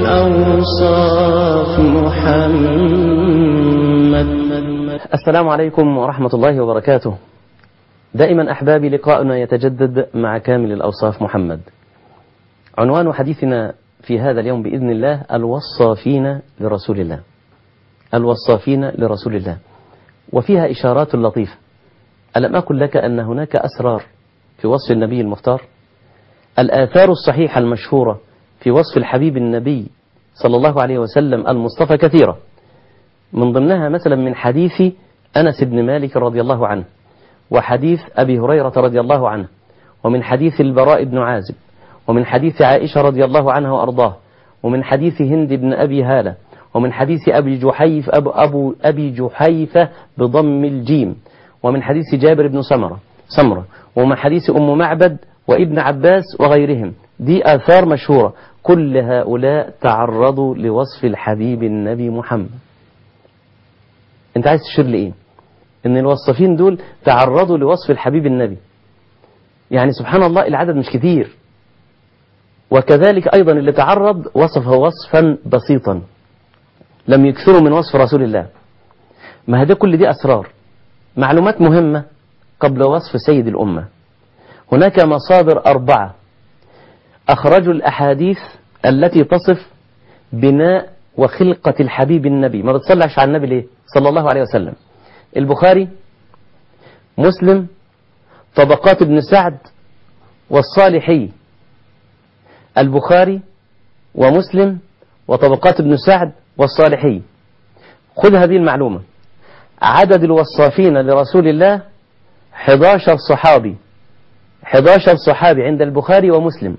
أوصاف محمد السلام عليكم ورحمة الله وبركاته دائما أحبابي لقاؤنا يتجدد مع كامل الأوصاف محمد عنوان حديثنا في هذا اليوم بإذن الله الوصافين لرسول الله الوصافين لرسول الله وفيها إشارات لطيفة ألم أقل لك أن هناك أسرار في وصف النبي المختار الآثار الصحيحة المشهورة في وصف الحبيب النبي صلى الله عليه وسلم المصطفى كثيرة من ضمنها مثلا من حديث أنس بن مالك رضي الله عنه وحديث أبي هريرة رضي الله عنه ومن حديث البراء بن عازب ومن حديث عائشة رضي الله عنها وأرضاه ومن حديث هند بن أبي هالة ومن حديث أبي جحيف أبو, أبو أبي جحيفة بضم الجيم ومن حديث جابر بن سمرة سمرة ومن حديث أم معبد وابن عباس وغيرهم دي آثار مشهورة كل هؤلاء تعرضوا لوصف الحبيب النبي محمد انت عايز تشير لإيه ان الوصفين دول تعرضوا لوصف الحبيب النبي يعني سبحان الله العدد مش كتير وكذلك أيضا اللي تعرض وصفه وصفا بسيطا لم يكثروا من وصف رسول الله ما هذا كل دي أسرار معلومات مهمة قبل وصف سيد الأمة هناك مصادر أربعة أخرجوا الأحاديث التي تصف بناء وخلقة الحبيب النبي ما بتصلحش على النبي ليه صلى الله عليه وسلم البخاري مسلم طبقات ابن سعد والصالحي البخاري ومسلم وطبقات ابن سعد والصالحي خذ هذه المعلومة عدد الوصافين لرسول الله 11 صحابي 11 صحابي عند البخاري ومسلم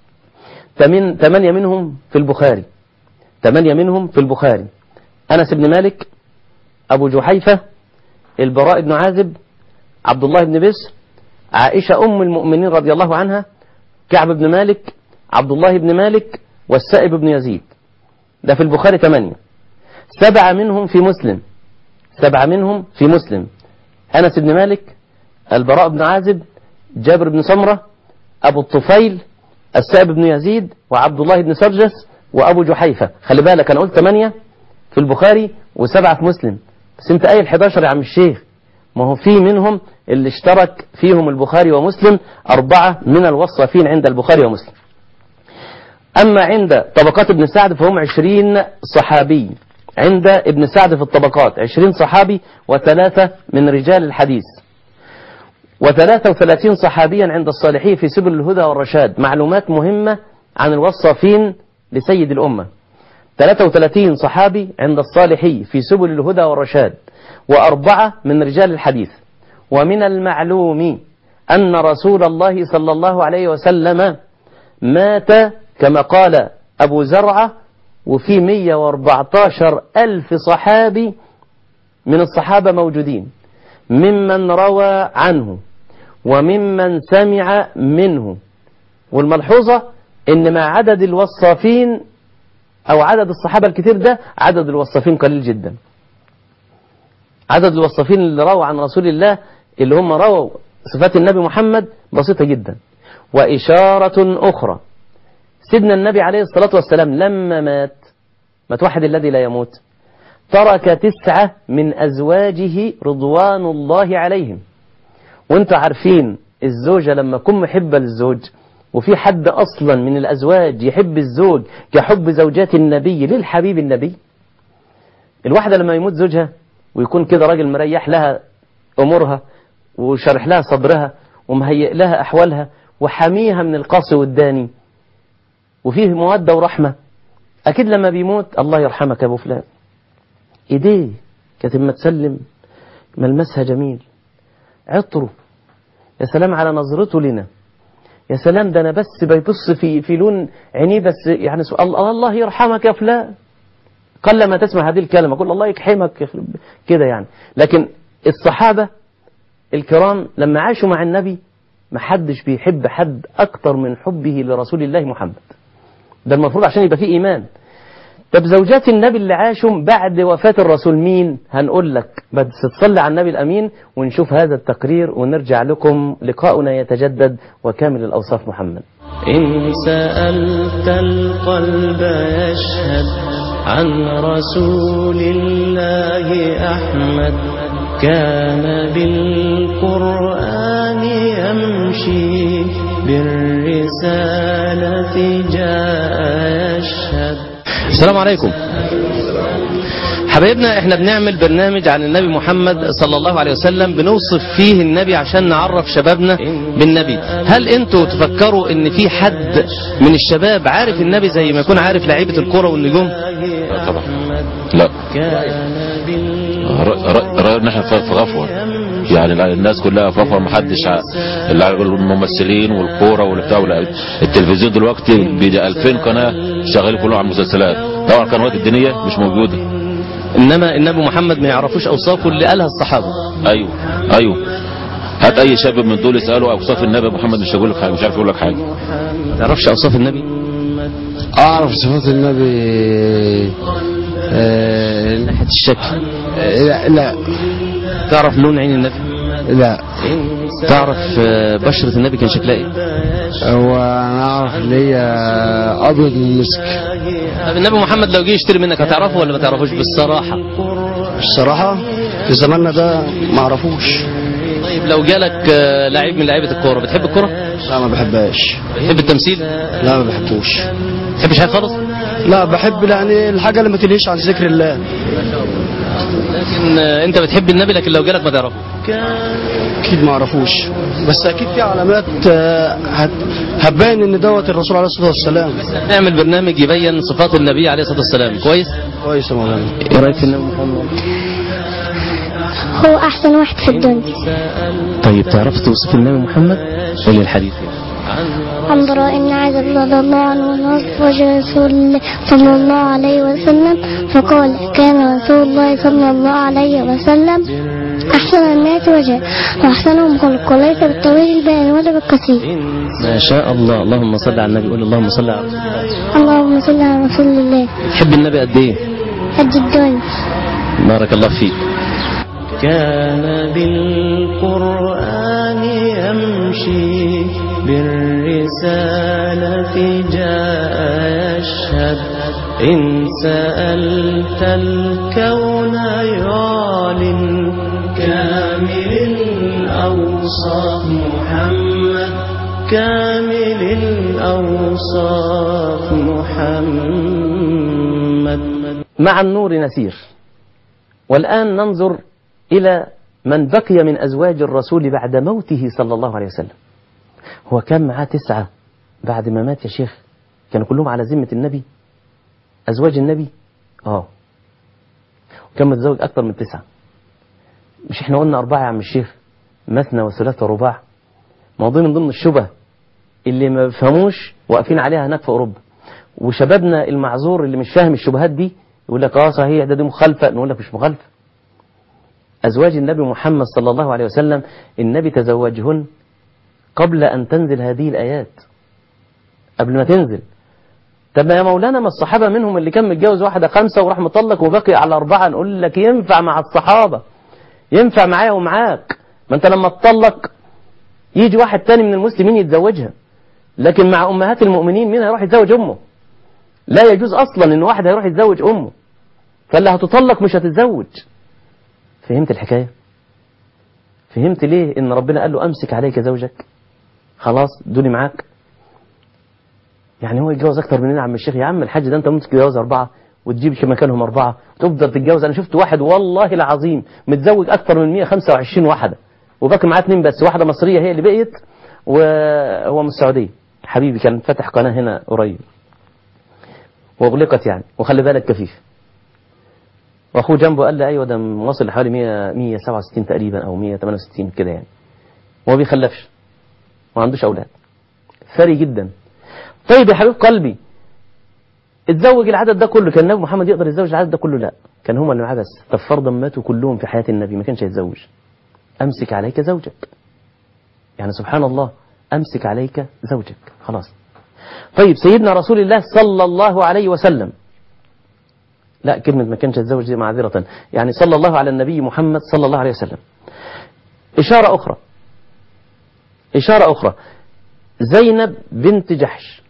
ثمانية منهم في البخاري ثمانية منهم في البخاري أنس بن مالك أبو جحيفة البراء بن عازب عبد الله بن بسر عائشة أم المؤمنين رضي الله عنها كعب بن مالك عبد الله بن مالك والسائب بن يزيد ده في البخاري ثمانية سبعة منهم في مسلم سبعة منهم في مسلم أنس بن مالك البراء بن عازب جابر بن سمرة أبو الطفيل السائب بن يزيد وعبد الله بن سرجس وأبو جحيفة خلي بالك أنا قلت ثمانية في البخاري وسبعة في مسلم بس أنت قايل 11 يا عم الشيخ ما هو في منهم اللي اشترك فيهم البخاري ومسلم أربعة من الوصافين عند البخاري ومسلم أما عند طبقات ابن سعد فهم عشرين صحابي عند ابن سعد في الطبقات عشرين صحابي وثلاثة من رجال الحديث وثلاثة وثلاثين صحابيا عند الصالحين في سبل الهدى والرشاد معلومات مهمة عن الوصافين لسيد الأمة 33 صحابي عند الصالحي في سبل الهدى والرشاد وأربعة من رجال الحديث ومن المعلوم أن رسول الله صلى الله عليه وسلم مات كما قال أبو زرعة وفي 114 ألف صحابي من الصحابة موجودين ممن روى عنه وممن سمع منه والملحوظة ان مع عدد الوصافين او عدد الصحابة الكثير ده عدد الوصافين قليل جدا عدد الوصافين اللي رووا عن رسول الله اللي هم رووا صفات النبي محمد بسيطة جدا وإشارة أخرى سيدنا النبي عليه الصلاة والسلام لما مات ما توحد الذي لا يموت ترك تسعة من أزواجه رضوان الله عليهم وانتوا عارفين الزوجة لما تكون محبة للزوج وفي حد أصلا من الأزواج يحب الزوج كحب زوجات النبي للحبيب النبي الواحدة لما يموت زوجها ويكون كده راجل مريح لها أمورها وشرح لها صدرها ومهيئ لها أحوالها وحميها من القص والداني وفيه مودة ورحمة أكيد لما بيموت الله يرحمك يا أبو فلان إيديه كانت اما تسلم ملمسها جميل عطره يا سلام على نظرته لنا يا سلام ده أنا بس بيبص في في لون عينيه بس يعني سؤال الله, الله يرحمك يا فلان قل ما تسمع هذه الكلمة قل الله يكحمك كده يعني لكن الصحابة الكرام لما عاشوا مع النبي ما حدش بيحب حد أكتر من حبه لرسول الله محمد ده المفروض عشان يبقى فيه إيمان طب زوجات النبي اللي عاشوا بعد وفاة الرسول مين هنقول لك بس تصلي على النبي الأمين ونشوف هذا التقرير ونرجع لكم لقاؤنا يتجدد وكامل الأوصاف محمد إن سألت القلب يشهد عن رسول الله أحمد كان بالقرآن يمشي بالرسالة جاء يشهد السلام عليكم حبايبنا احنا بنعمل برنامج عن النبي محمد صلى الله عليه وسلم بنوصف فيه النبي عشان نعرف شبابنا بالنبي هل انتوا تفكروا ان في حد من الشباب عارف النبي زي ما يكون عارف لعيبة الكرة والنجوم لا طبعا لا رأي ان احنا في غفوة يعني لا- الناس كلها في غفوة محدش ع- الع- الممثلين والكورة والبتاع ولا- التلفزيون دلوقتي بيجي 2000 قناة شغالين كلهم على المسلسلات طبعا القنوات الدينية مش موجودة انما النبي محمد ما يعرفوش اوصافه اللي قالها الصحابة ايوه ايوه هات اي شاب من دول اساله اوصاف النبي محمد مش هيقول لك حاجه مش عارف يقول لك حاجه ما تعرفش اوصاف النبي أعرف صفات النبي آه، من ناحية الشكل لا لا تعرف لون عين النبي لا تعرف آه، بشرة النبي كان شكلها ايه هو أنا أعرف اللي هي أبيض من المسك طب النبي محمد لو جه يشتري منك هتعرفه ولا ما تعرفوش بالصراحة الصراحة في زماننا ده ما أعرفوش طيب لو جالك آه، لعيب من لعيبة الكورة بتحب الكورة لا ما بحبهاش بتحب التمثيل لا ما بحبوش ما بتحبش حاجة خالص لا بحب يعني الحاجة اللي ما تلهيش عن ذكر الله لكن آه، انت بتحب النبي لكن لو جالك ما تعرفه أكيد ما أعرفوش بس أكيد في علامات آه، هت- هتبين إن دوت الرسول عليه الصلاة والسلام نعمل برنامج يبين صفات النبي عليه الصلاة والسلام كويس كويس يا مولانا ايه رأيك في النبي محمد هو أحسن واحد في الدنيا طيب تعرف توصف النبي محمد قول لي الحديث عن براء بن عازب رضي الله عنه ونصف وجه رسول الله صلى الله عليه وسلم فقال كان رسول الله صلى الله عليه وسلم أحسن الناس وجها وأحسنهم خلق وليس بالطويل البائن ولا بالقصير ما شاء الله اللهم صل على النبي قول اللهم صل على رسول الله اللهم صل على رسول الله تحب النبي قد ايه قد الدنيا بارك الله فيك كان بالقرآن يمشي بالرسالة جاء يشهد إن سألت الكون يعلن كامل الأوصاف محمد كامل الأوصاف محمد مع النور نسير والآن ننظر إلى من بقي من أزواج الرسول بعد موته صلى الله عليه وسلم هو كان معاه تسعة بعد ما مات يا شيخ كانوا كلهم على ذمة النبي أزواج النبي آه وكان متزوج أكثر من تسعة مش احنا قلنا أربعة يا عم الشيخ مثنى وثلاثة ورباع موضوع من ضمن الشبه اللي ما بيفهموش واقفين عليها هناك في أوروبا وشبابنا المعذور اللي مش فاهم الشبهات دي يقول لك اه صحيح ده دي مخالفة نقول لك مش مخالفة أزواج النبي محمد صلى الله عليه وسلم النبي تزوجهن قبل أن تنزل هذه الآيات قبل ما تنزل طب يا مولانا ما الصحابة منهم اللي كان متجوز واحدة خمسة وراح مطلق وبقي على أربعة نقول لك ينفع مع الصحابة ينفع معايا ومعاك ما أنت لما تطلق يجي واحد تاني من المسلمين يتزوجها لكن مع أمهات المؤمنين مين هيروح يتزوج أمه لا يجوز أصلا إن واحد هيروح يتزوج أمه فاللي هتطلق مش هتتزوج فهمت الحكاية فهمت ليه إن ربنا قال له أمسك عليك زوجك خلاص دولي معاك يعني هو يتجوز أكتر مننا يا عم الشيخ يا عم الحاج ده أنت ممكن تتجوز أربعة وتجيب مكانهم أربعة وتفضل تتجوز أنا شفت واحد والله العظيم متزوج أكتر من 125 واحدة وباقي معاه اتنين بس واحدة مصرية هي اللي بقيت وهو من السعودية حبيبي كان فاتح قناة هنا قريب واغلقت يعني وخلي بالك كفيف واخوه جنبه قال لي ايوه ده واصل لحوالي 100 167 تقريبا او 168 كده يعني وما بيخلفش ما عندوش اولاد ثري جدا طيب يا حبيب قلبي اتزوج العدد ده كله كان النبي محمد يقدر يتزوج العدد ده كله لا كان هما اللي معاه بس طب فرضا ماتوا كلهم في حياة النبي ما كانش هيتزوج امسك عليك زوجك يعني سبحان الله امسك عليك زوجك خلاص طيب سيدنا رسول الله صلى الله عليه وسلم لا كلمة ما كانش يتزوج دي معذرة يعني صلى الله على النبي محمد صلى الله عليه وسلم إشارة أخرى إشارة أخرى زينب بنت جحش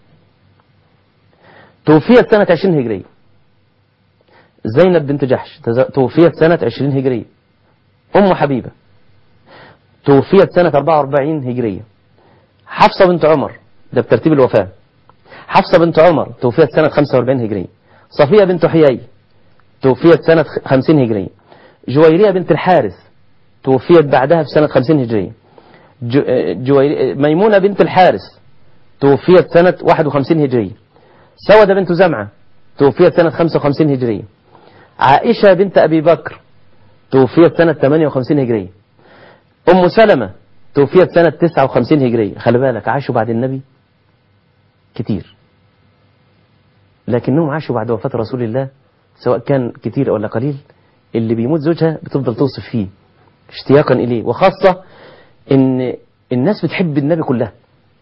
توفيت سنة 20 هجرية زينب بنت جحش تز- توفيت سنة 20 هجرية أم حبيبة توفيت سنة 44 هجرية حفصة بنت عمر ده بترتيب الوفاة حفصة بنت عمر توفيت سنة 45 هجرية صفية بنت حيي توفيت سنة 50 هجرية جويرية بنت الحارث توفيت بعدها في سنة 50 هجرية جو- آه، جويري- آه، ميمونة بنت الحارث توفيت سنة 51 هجرية سودة بنت زمعة توفيت سنة 55 هجرية عائشة بنت أبي بكر توفيت سنة 58 هجرية أم سلمة توفيت سنة 59 هجرية خلي بالك عاشوا بعد النبي كتير لكنهم عاشوا بعد وفاة رسول الله سواء كان كتير ولا قليل اللي بيموت زوجها بتفضل توصف فيه اشتياقا إليه وخاصة إن الناس بتحب النبي كلها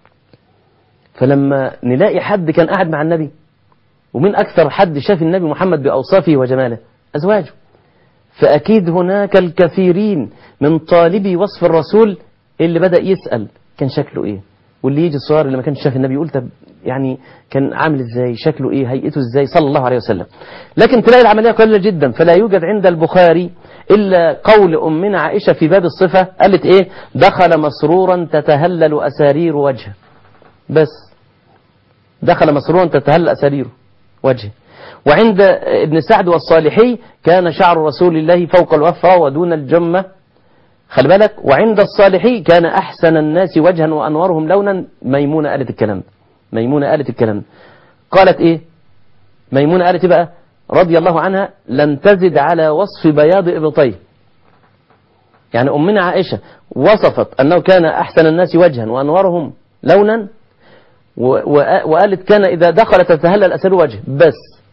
فلما نلاقي حد كان قاعد مع النبي ومن أكثر حد شاف النبي محمد بأوصافه وجماله أزواجه فأكيد هناك الكثيرين من طالبي وصف الرسول اللي بدأ يسأل كان شكله إيه واللي يجي الصغار اللي ما كانش شاف النبي يقول طب يعني كان عامل ازاي شكله ايه هيئته ازاي صلى الله عليه وسلم لكن تلاقي العملية قليلة جدا فلا يوجد عند البخاري إلا قول أمنا عائشة في باب الصفة قالت ايه دخل مسرورا تتهلل أسارير وجهه بس دخل مسرورا تتهلل أسارير وجهه وعند ابن سعد والصالحي كان شعر رسول الله فوق الوفرة ودون الجمة خلي بالك وعند الصالحي كان أحسن الناس وجها وأنورهم لونا ميمونة قالت الكلام ده ميمونة قالت الكلام ده قالت إيه ميمونة قالت إيه بقى رضي الله عنها لن تزد على وصف بياض إبطيه يعني أمنا عائشة وصفت أنه كان أحسن الناس وجها وأنورهم لونا و- و- وقالت كان إذا دخل تتهلل أسر وجه بس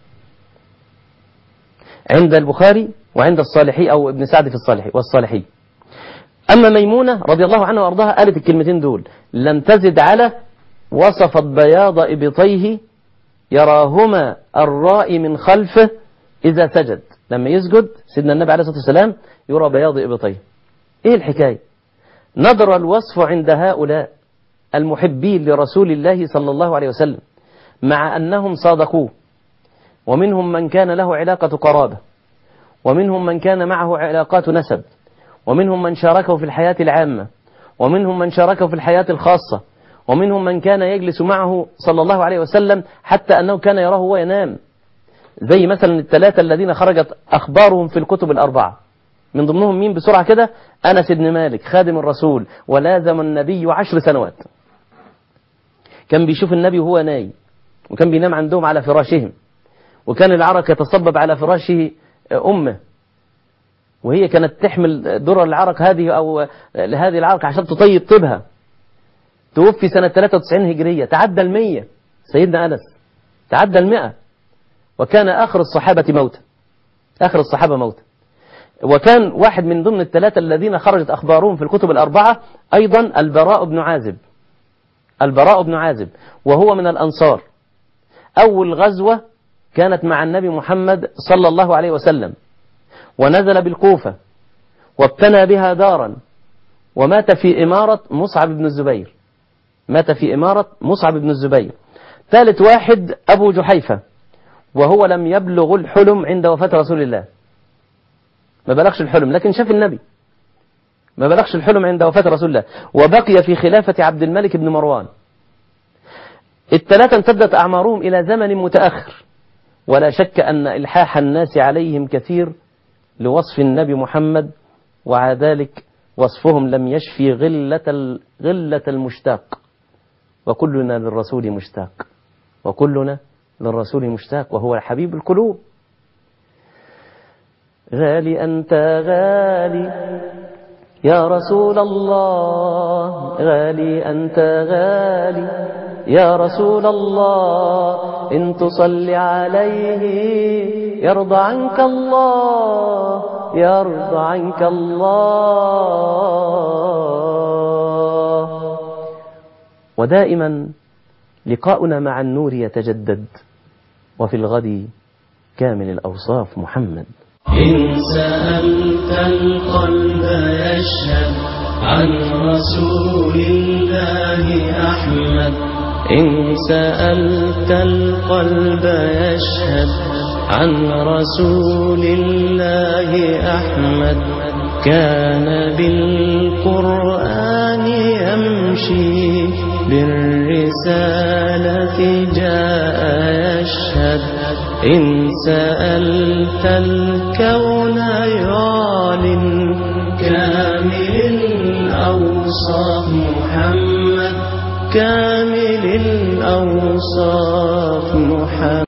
عند البخاري وعند الصالحي أو ابن سعد في الصالحي والصالحي أما ميمونة رضي الله عنها وأرضاها قالت الكلمتين دول لم تزد على وصفت بياض إبطيه يراهما الرائي من خلفه إذا سجد لما يسجد سيدنا النبي عليه الصلاة والسلام يرى بياض إبطيه إيه الحكاية نظر الوصف عند هؤلاء المحبين لرسول الله صلى الله عليه وسلم مع أنهم صادقوه ومنهم من كان له علاقة قرابة ومنهم من كان معه علاقات نسب ومنهم من شاركه في الحياة العامة ومنهم من شاركه في الحياة الخاصة ومنهم من كان يجلس معه صلى الله عليه وسلم حتى أنه كان يراه وهو ينام زي مثلا الثلاثة الذين خرجت أخبارهم في الكتب الأربعة من ضمنهم مين بسرعة كده أنس بن مالك خادم الرسول ولازم النبي عشر سنوات كان بيشوف النبي وهو نايم وكان بينام عندهم على فراشهم وكان العرق يتصبب على فراشه أمه وهي كانت تحمل درر العرق هذه أو هذه العرق عشان تطيب طيبها توفي سنة 93 هجرية تعدى المية سيدنا أنس تعدى المئة وكان آخر الصحابة موتا آخر الصحابة موتا وكان واحد من ضمن الثلاثة الذين خرجت أخبارهم في الكتب الأربعة أيضا البراء بن عازب البراء بن عازب وهو من الأنصار أول غزوة كانت مع النبي محمد صلى الله عليه وسلم ونزل بالكوفة وابتنى بها دارا ومات في إمارة مصعب بن الزبير مات في إمارة مصعب بن الزبير ثالث واحد أبو جحيفة وهو لم يبلغ الحلم عند وفاة رسول الله ما بلغش الحلم لكن شاف النبي ما بلغش الحلم عند وفاة رسول الله وبقي في خلافة عبد الملك بن مروان الثلاثة امتدت أعمارهم إلى زمن متأخر ولا شك أن إلحاح الناس عليهم كثير لوصف النبي محمد وعلى ذلك وصفهم لم يشفي غلة ال- غلة المشتاق وكلنا للرسول مشتاق وكلنا للرسول مشتاق وهو حبيب القلوب غالي أنت غالي يا رسول الله غالي أنت غالي يا رسول الله إن تصلي عليه يرضى عنك الله يرضى عنك الله ودائما لقاؤنا مع النور يتجدد وفي الغد كامل الأوصاف محمد إن سألت القلب يشهد عن رسول الله أحمد إن سألت القلب يشهد عن رسول الله أحمد كان بالقرآن يمشي بالرسالة جاء يشهد إن سألت الكون يعلن كامل الأوصاف محمد كامل الأوصاف محمد